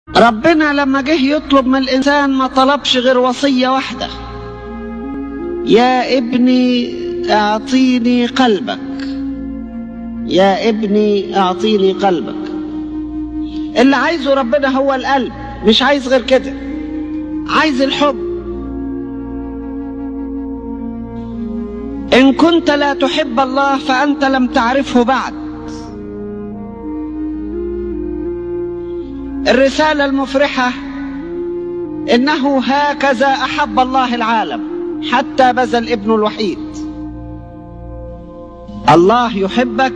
ربنا لما جه يطلب من الإنسان ما طلبش غير وصية واحدة يا ابني اعطيني قلبك يا ابني اعطيني قلبك اللي عايزه ربنا هو القلب مش عايز غير كده عايز الحب إن كنت لا تحب الله فأنت لم تعرفه بعد الرسالة المفرحة إنه هكذا أحب الله العالم حتى بذل ابنه الوحيد الله يحبك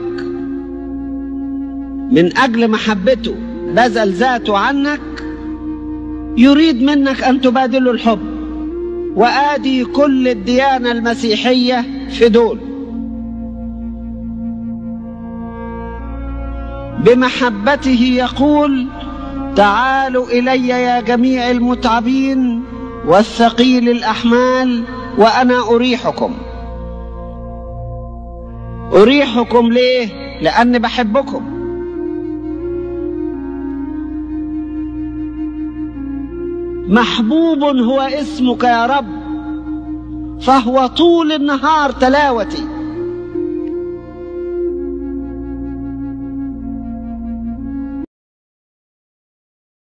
من أجل محبته بذل ذاته عنك يريد منك أن تبادله الحب وآدي كل الديانة المسيحية في دول بمحبته يقول تعالوا إلي يا جميع المتعبين والثقيل الأحمال وأنا أريحكم أريحكم ليه؟ لأني بحبكم محبوب هو اسمك يا رب فهو طول النهار تلاوتي